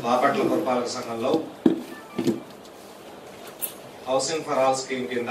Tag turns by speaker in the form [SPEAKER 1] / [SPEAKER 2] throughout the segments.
[SPEAKER 1] బాపట్ల పురపాలక సంఘంలో housing for all scheme కింద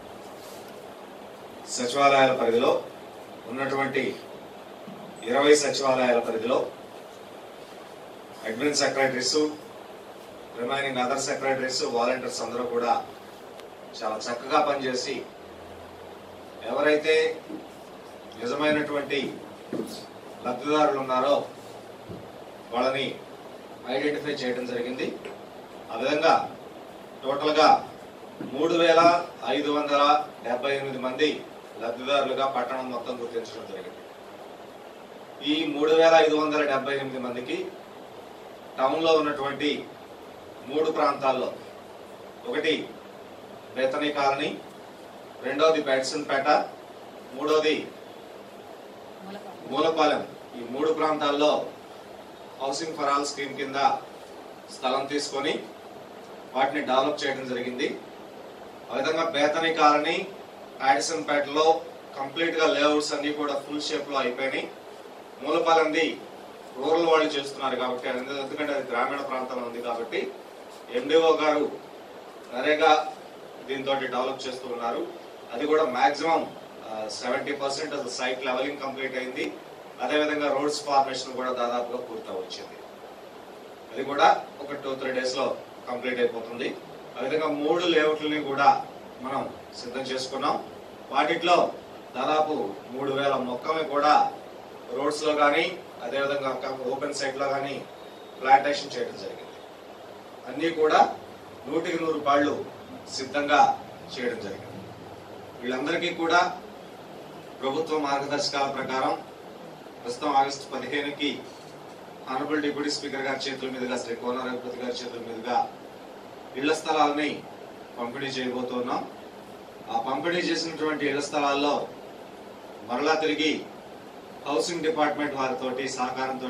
[SPEAKER 1] సచివాలయాల పరిధిలో ఉన్నటువంటి ఇరవై సచివాలయాల పరిధిలో admin secretaries remaining other secretaries volunteers అందరూ కూడా చాలా చక్కగా పనిచేసి ఎవరైతే నిజమైనటువంటి లబ్ధిదారులు ఉన్నారో వాళ్ళని ఐడెంటిఫై చేయడం జరిగింది ఆ విధంగా టోటల్గా మూడు వేల ఐదు వందల డెబ్బై ఎనిమిది మంది లబ్ధిదారులుగా పట్టణం మొత్తం గుర్తించడం జరిగింది ఈ మూడు వేల ఐదు వందల డెబ్బై ఎనిమిది మందికి టౌన్లో ఉన్నటువంటి మూడు ప్రాంతాల్లో ఒకటి బేతనీ కాలనీ రెండవది బెడ్సన్పేట మూడవది మూలపాలెం ఈ మూడు ప్రాంతాల్లో హౌసింగ్ ఫర్ ఆల్ స్కీమ్ కింద స్థలం తీసుకొని వాటిని డెవలప్ చేయడం జరిగింది ఆ విధంగా బేతని కాలనీ యాడిసన్ పేటలో కంప్లీట్ గా లేఅవుట్స్ అన్ని కూడా ఫుల్ షేప్ లో అయిపోయినాయి మూలపాలెంది రూరల్ వాళ్ళు చేస్తున్నారు కాబట్టి అది ఎందుకంటే అది గ్రామీణ ప్రాంతంలో ఉంది కాబట్టి ఎండిఓ గారు నరేగా దీంతో డెవలప్ చేస్తూ ఉన్నారు అది కూడా maximum seventy percent site levelling complete అయింది అదేవిధంగా రోడ్స్ ఫార్మేషన్ కూడా దాదాపుగా పూర్తి వచ్చింది అది కూడా ఒక టూ త్రీ డేస్ లో కంప్లీట్ అయిపోతుంది అదేవిధంగా మూడు లేఅవుట్లని కూడా మనం సిద్ధం చేసుకున్నాం వాటిట్లో దాదాపు మూడు వేల మొక్కల్ని కూడా రోడ్స్ లో కానీ అదేవిధంగా ఓపెన్ సైట్ లో కానీ ప్లాంటేషన్ చేయడం జరిగింది అన్నీ కూడా నూటికి నూరు పాళ్ళు సిద్ధంగా చేయడం జరిగింది వీళ్ళందరికీ కూడా ప్రభుత్వ మార్గదర్శకాల ప్రకారం ప్రస్తుతం ఆగస్టు పదిహేనుకి ఆనరబుల్ డిప్యూటీ స్పీకర్ గారి చేతుల మీదుగా శ్రీ కోన రఘుపతి గారి చేతుల మీదుగా ఇళ్ల స్థలాలని పంపిణీ చేయబోతున్నాం ఆ పంపిణీ చేసినటువంటి ఇళ్ల స్థలాల్లో మరలా తిరిగి హౌసింగ్ డిపార్ట్మెంట్ వారితోటి సహకారంతో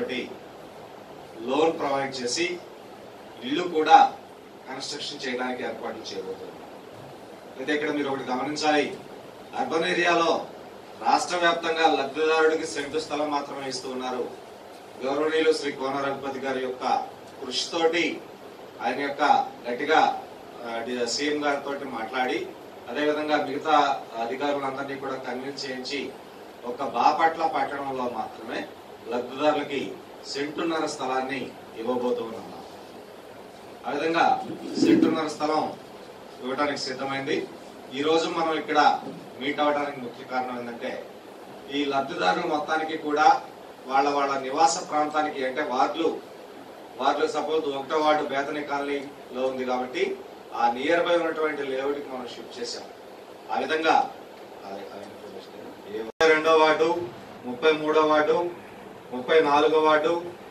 [SPEAKER 1] లోన్ ప్రొవైడ్ చేసి ఇల్లు కూడా కన్స్ట్రక్షన్ చేయడానికి ఏర్పాట్లు చేయబోతున్నాం అయితే ఇక్కడ మీరు ఒకటి గమనించాలి అర్బన్ ఏరియాలో రాష్ట్ర వ్యాప్తంగా లబ్ధిదారుడికి సెంటు స్థలం మాత్రమే ఇస్తూ ఉన్నారు గౌరవనీయులు శ్రీ కోన రఘుపతి గారి యొక్క కృషితోటి ఆయన యొక్క గట్టిగా సీఎం గారితో మాట్లాడి అదేవిధంగా మిగతా అధికారులందరినీ కూడా కన్విన్స్ చేయించి ఒక బాపట్ల పట్టణంలో మాత్రమే లబ్ధిదారులకి సెంటున్నర స్థలాన్ని ఇవ్వబోతూ ఉన్నాం ఆ విధంగా సెంటున్నర స్థలం ఇవ్వడానికి సిద్ధమైంది ఈ రోజు మనం ఇక్కడ మీట్ అవడానికి ముఖ్య కారణం ఏంటంటే ఈ లబ్ధిదారులు మొత్తానికి కూడా వాళ్ళ వాళ్ళ నివాస ప్రాంతానికి అంటే వార్డులు వార్డులు సపోజ్ ఒకటో వార్డు బేతని కాలనీలో ఉంది కాబట్టి ఆ నియర్ బై ఉన్నటువంటి లేఅవుట్ కి మనం షిఫ్ట్ చేశాం ఆ విధంగా ఆ- ఆ information ఏ- ముప్పై రెండో వార్డు ముప్పై మూడో వార్డు ముప్పై నాలుగో వార్డు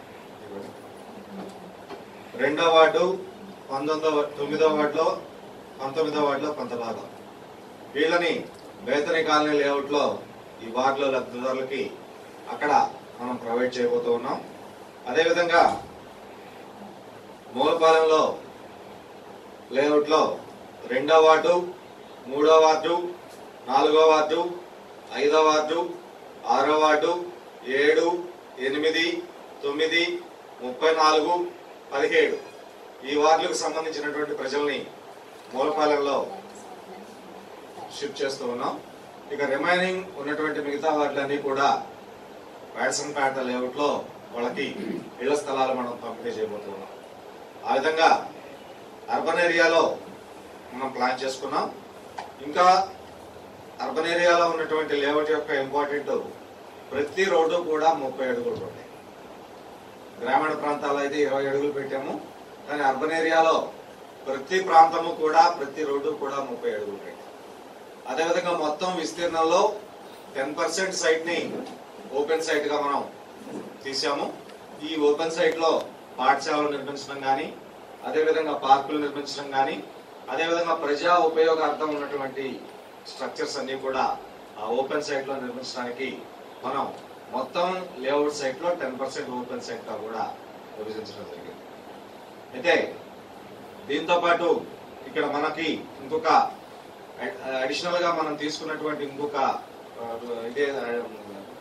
[SPEAKER 1] రెండో వార్డు పంతొమ్మిదో తొమ్మిదో వార్డులో పంతొమ్మిదో వార్డులో కొంత భాగం వీళ్ళని బేతని కాలనీ లేఅవుట్ లో ఈ వార్డులో లబ్ధిదారులకి అక్కడ మనం ప్రొవైడ్ చేయబోతూ ఉన్నాం అదేవిధంగా మూలపాలెంలో లేఅవుట్ లో రెండో వార్డు మూడో వార్డు నాలుగో వార్డు ఐదో వార్డు ఆరో వార్డు ఏడు ఎనిమిది తొమ్మిది ముప్పై నాలుగు పదిహేడు ఈ వార్డులకు సంబంధించినటువంటి ప్రజల్ని మూలపాలెంలో షిఫ్ట్ చేస్తూ ఉన్నాం ఇక రిమైనింగ్ ఉన్నటువంటి మిగతా వార్డులన్నీ కూడా వ్యాట్సన్పేట లేఅవుట్ లో వాళ్ళకి ఇళ్ల స్థలాలు మనం పంపిణీ చేయబోతున్నాం ఆ విధంగా అర్బన్ ఏరియాలో మనం ప్లాన్ చేసుకున్నాం ఇంకా అర్బన్ ఏరియాలో ఉన్నటువంటి లేఅవుట్ యొక్క ఇంపార్టెంట్ ప్రతి రోడ్డు కూడా ముప్పై అడుగులు రోడ్డే గ్రామీణ ప్రాంతాల్లో అయితే ఇరవై అడుగులు పెట్టాము కానీ అర్బన్ ఏరియాలో ప్రతి ప్రాంతము కూడా ప్రతి రోడ్డు కూడా ముప్పై అడుగులు పెట్టాము అదేవిధంగా మొత్తం విస్తీర్ణంలో టెన్ పర్సెంట్ సైట్ ని ఓపెన్ సైట్ గా మనం తీసాము ఈ ఓపెన్ సైట్ లో పాఠశాలలు నిర్మించడం కానీ అదేవిధంగా పార్కులు నిర్మించడం కానీ అదేవిధంగా ప్రజా ఉపయోగార్థం ఉన్నటువంటి స్ట్రక్చర్స్ అన్ని కూడా ఆ ఓపెన్ సైట్ లో నిర్మించడానికి మనం మొత్తం లేఅవుట్ సైట్ లో టెన్ పర్సెంట్ ఓపెన్ సైట్ గా కూడా విభజించడం జరిగింది అయితే దీంతో పాటు ఇక్కడ మనకి ఇంకొక అడిషనల్ గా మనం తీసుకున్నటువంటి ఇంకొక ఆ, ఇదే ఆ,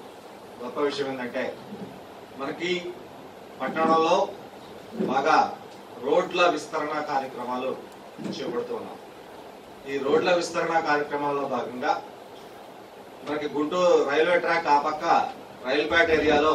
[SPEAKER 1] గొప్ప విషయం ఏంటంటే మనకి పట్టణంలో బాగా రోడ్ల విస్తరణ కార్యక్రమాలు చేపడుతూ ఉన్నాం ఈ రోడ్ల విస్తరణ కార్యక్రమాల్లో భాగంగా మనకి గుంటూరు రైల్వే ట్రాక్ ఆ పక్క రైల్పేట ఏరియాలో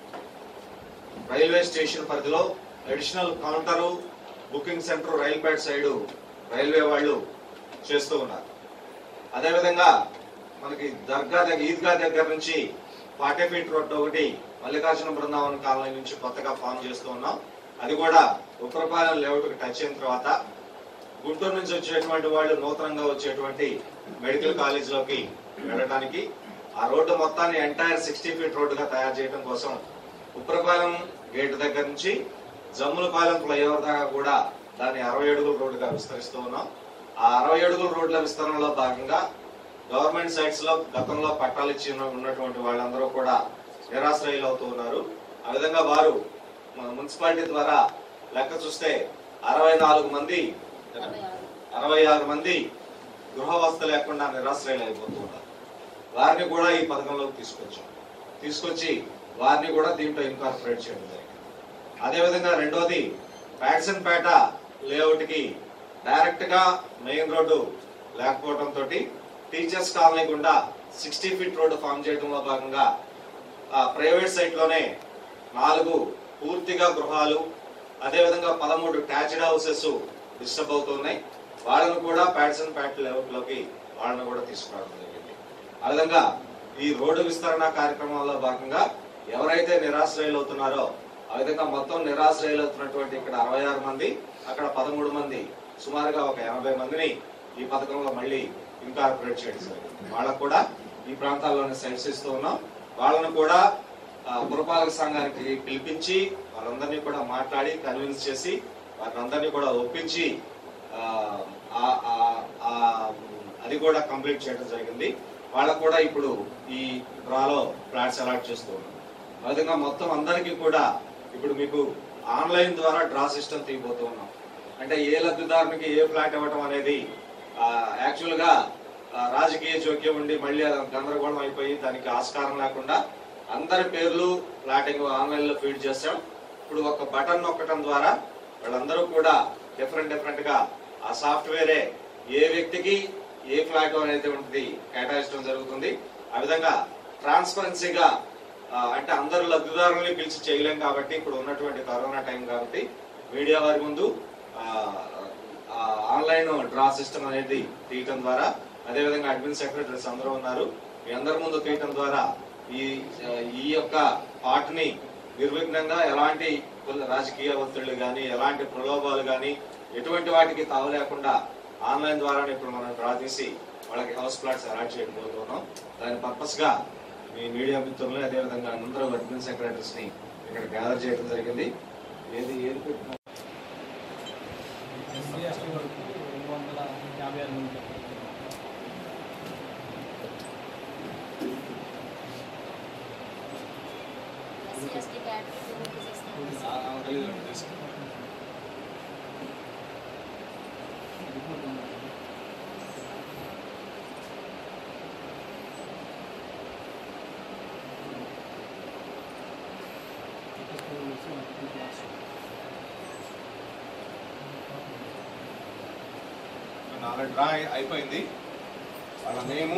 [SPEAKER 1] రైల్వే స్టేషన్ పరిధిలో additional counter booking centre Railpeta side railway వాళ్ళు చేస్తూ ఉన్నారు అదేవిధంగా మనకి దర్గా దగ్గర ఈద్గా దగ్గర నుంచి ఫార్టీ ఫీట్ రోడ్ ఒకటి మల్లికార్జున బృందావన కాలనీ నుంచి కొత్తగా ఫామ్ చేస్తూ ఉన్నాం అది కూడా ఉత్తరపాలెం లేఅవుట్కి టచ్ అయిన తర్వాత గుంటూరు నుంచి వచ్చేటువంటి వాళ్ళు నూతనంగా వచ్చేటువంటి మెడికల్ కాలేజ్ లోకి వెళ్ళడానికి ఆ రోడ్డు మొత్తాన్ని ఎంటైర్ సిక్స్టీ ఫీట్ రోడ్డుగా తయారు చేయడం కోసం ఉప్పరపాలెం గేట్ దగ్గర నుంచి జమ్ములపాలెం ఫ్లైఓవర్ దాకా కూడా దాన్ని అరవై అడుగుల రోడ్డుగా విస్తరిస్తూ ఉన్నాం ఆ అరవై అడుగుల రోడ్ల విస్తరణలో భాగంగా గవర్నమెంట్ సైట్స్ లో గతంలో పట్టాలు ఇచ్చి ఉన్న- ఉన్నటువంటి వాళ్ళందరూ కూడా నిరాశ్రయులు అవుతూ ఉన్నారు ఆ విధంగా వారు మన మున్సిపాలిటీ ద్వారా లెక్క చూస్తే అరవై నాలుగు మంది అరవై ఆరు మంది గృహవస్థ లేకుండా నిరాశ్రయులు అయిపోతూ ఉన్నారు వారిని కూడా ఈ పథకంలోకి తీసుకొచ్చాం తీసుకొచ్చి వారిని కూడా దీంట్లో ఇన్కార్పొరేట్ చేయడం జరిగింది అదేవిధంగా రెండోది ప్యాడ్సన్ పేట లేఅవుట్ కి డైరెక్ట్ గా మెయిన్ రోడ్డు లేకపోవడం తోటి టీచర్స్ కాలనీ గుండా సిక్స్టీ ఫీట్ రోడ్డు ఫామ్ చేయడంలో భాగంగా ఆ ప్రైవేట్ సైట్ లోనే నాలుగు పూర్తిగా గృహాలు అదేవిధంగా పదమూడు ట్యాచ్డ్ హౌసెస్ డిస్టర్బ్ అవుతున్నాయి వాళ్ళను కూడా ప్యాడ్సన్ ప్యాట్ లేఅవుట్ లోకి వాళ్ళని కూడా తీసుకురావడం జరిగింది ఆ విధంగా ఈ రోడ్డు విస్తరణ కార్యక్రమంలో భాగంగా ఎవరైతే నిరాశ్రయులు అవుతున్నారో ఆ విధంగా మొత్తం నిరాశ్రయులు అవుతున్నటువంటి ఇక్కడ అరవై ఆరు మంది అక్కడ పదమూడు మంది సుమారుగా ఒక ఎనభై మందిని ఈ పథకంలో మళ్ళీ ఇన్కార్పొరేట్ చేయడం జరిగింది వాళ్ళకు కూడా ఈ ప్రాంతాల్లోనే సైట్స్ ఇస్తూ ఉన్నాం వాళ్ళను కూడా ఆ, పురపాలక సంఘానికి పిలిపించి వాళ్ళందరినీ కూడా మాట్లాడి కన్విన్స్ చేసి వారిని కూడా ఒప్పించి ఆ, ఆ- ఆ- ఆ, అది కూడా కంప్లీట్ చేయడం జరిగింది వాళ్ళకు కూడా ఇప్పుడు ఈ డ్రాలో ఫ్లాట్స్ అలాట్ చేస్తూ ఉన్నాం ఆ విధంగా మొత్తం అందరికీ కూడా ఇప్పుడు మీకు ఆన్లైన్ ద్వారా డ్రా సిస్టమ్ తీయబోతూ ఉన్నాం అంటే ఏ లబ్ధిదారునికి ఏ ఫ్లాట్ ఇవ్వటం అనేది యాక్చువల్ గా ఆ, రాజకీయ జోక్యం ఉండి మళ్ళీ అది గందరగోళం అయిపోయి దానికి ఆస్కారం లేకుండా అందరి పేర్లు ఫ్లాటింగ్ ఆన్లైన్ లో ఫీడ్ చేస్తాం ఇప్పుడు ఒక బటన్ నొక్కటం ద్వారా వాళ్ళందరూ కూడా డిఫరెంట్ డిఫరెంట్ గా ఆ సాఫ్ట్వేరే ఏ వ్యక్తికి ఏ ఫ్లాట్ అనేది ఉంటుంది కేటాయించడం జరుగుతుంది ఆ విధంగా ట్రాన్స్పరెన్సీగా ఆ, అంటే అందరు లబ్ధిదారులని పిలిచి చేయలేం కాబట్టి ఇప్పుడు ఉన్నటువంటి కరోనా టైం కాబట్టి మీడియా వారి ముందు ఆ, ఆ, ఆన్లైన్ డ్రా సిస్టమ్ అనేది తీయటం ద్వారా అదేవిధంగా అడ్మిన్ సెక్రటరీస్ అందరూ ఉన్నారు మీ అందరి ముందు తీయటం ద్వారా ఈ ఆ, ఈ యొక్క పార్ట్ ని నిర్విఘ్నంగా ఎలాంటి కొన్ని రాజకీయ ఒత్తిళ్లు కానీ ఎలాంటి ప్రలోభాలు కానీ ఎటువంటి వాటికి తావు లేకుండా ఆన్లైన్ ద్వారానే ఇప్పుడు మనం డ్రా తీసి వాళ్ళకి హౌస్ ప్లాట్స్ అలాట్ చేయడం జరుగుతున్నాం దాని పర్పస్ గా మీ మీడియా మిత్రులు అదేవిధంగా అందరూ అడ్మిన్ సెక్రటరీస్ ని ఇక్కడ గ్యాదర్ చేయడం జరిగింది ఏది ఏది పెట్టినా
[SPEAKER 2] ఎస్సీ ఎస్టీ వరకు రెండు వందల యాభై ఆరు మంది
[SPEAKER 3] ఎస్సీ ఎస్టీ కేటగిరీ తీసేస్తాం
[SPEAKER 1] ఆ- ఆ తెలియదు, తెలుసు. నాలుగు డ్రా అయి- అయిపోయింది వాళ్ళ నేము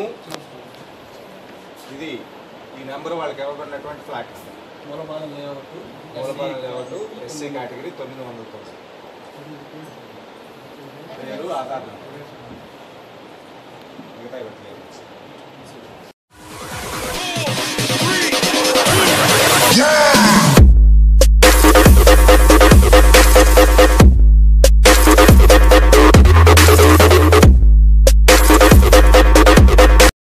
[SPEAKER 1] ఇది ఈ నెంబర్ వాళ్ళకి ఇవ్వబడినటువంటి flat
[SPEAKER 2] Moolapalem layout
[SPEAKER 1] Moolapalem layout SC category తొమ్మిది వందల తొమ్మిది పేరు ఆధార్ నెంబర్ మిగతా ఇవ్వట్లేదు